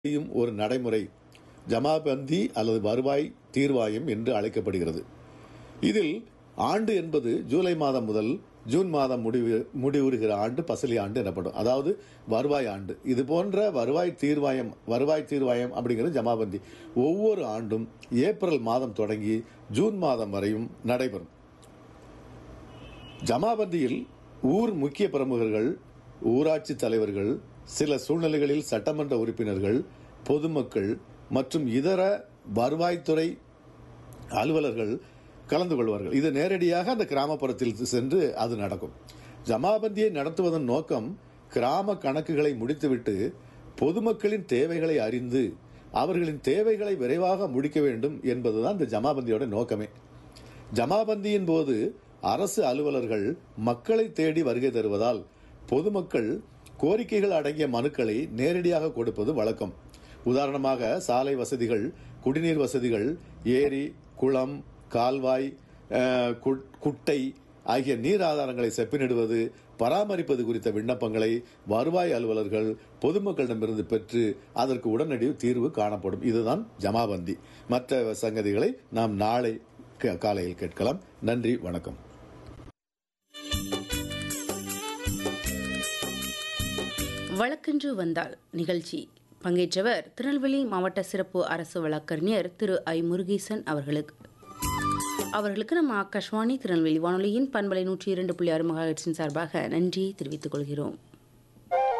செய்யும் ஒரு நடைமுறை ஜமாபந்தி அல்லது வருவாய் தீர்வாயம் என்று அழைக்கப்படுகிறது இதில் ஆண்டு என்பது ஜூலை மாதம் முதல் ஜூன் மாதம் முடிவு முடிவுறுகிற ஆண்டு பசலி ஆண்டு எனப்படும் அதாவது வருவாய் ஆண்டு இது போன்ற வருவாய் தீர்வாயம் வருவாய் தீர்வாயம் அப்படிங்கிறது ஜமாபந்தி ஒவ்வொரு ஆண்டும் ஏப்ரல் மாதம் தொடங்கி ஜூன் மாதம் வரையும் நடைபெறும் ஜமாபந்தியில் ஊர் முக்கிய பிரமுகர்கள் ஊராட்சி தலைவர்கள் சில சூழ்நிலைகளில் சட்டமன்ற உறுப்பினர்கள் பொதுமக்கள் மற்றும் இதர வருவாய்த்துறை அலுவலர்கள் கலந்து கொள்வார்கள் இது நேரடியாக அந்த கிராமப்புறத்தில் சென்று அது நடக்கும் ஜமாபந்தியை நடத்துவதன் நோக்கம் கிராம கணக்குகளை முடித்துவிட்டு பொதுமக்களின் தேவைகளை அறிந்து அவர்களின் தேவைகளை விரைவாக முடிக்க வேண்டும் என்பதுதான் இந்த ஜமாபந்தியோட நோக்கமே ஜமாபந்தியின் போது அரசு அலுவலர்கள் மக்களை தேடி வருகை தருவதால் பொதுமக்கள் கோரிக்கைகள் அடங்கிய மனுக்களை நேரடியாக கொடுப்பது வழக்கம் உதாரணமாக சாலை வசதிகள் குடிநீர் வசதிகள் ஏரி குளம் கால்வாய் அஹ், குட்- குட்டை ஆகிய நீர் ஆதாரங்களை செப்பினிடுவது பராமரிப்பது குறித்த விண்ணப்பங்களை வருவாய் அலுவலர்கள் பொதுமக்களிடமிருந்து பெற்று அதற்கு உடனடி தீர்வு காணப்படும் இதுதான் ஜமாபந்தி மற்ற சங்கதிகளை நாம் நாளை க- காலையில் கேட்கலாம் நன்றி வணக்கம் வழக்கென்று வந்தால் நிகழ்ச்சி பங்கேற்றவர் திருநெல்வேலி மாவட்ட சிறப்பு அரசு வழக்கறிஞர் திரு ஐ முருகேசன் அவர்களுக்கு அவர்களுக்கு நம்ம ஆகாஷ்வாணி திருநெல்வேலி வானொலியின் பண்பலை நூற்றி இரண்டு புள்ளி ஆறு மகாஹெட்ஸின் சார்பாக நன்றியை தெரிவித்துக் கொள்கிறோம்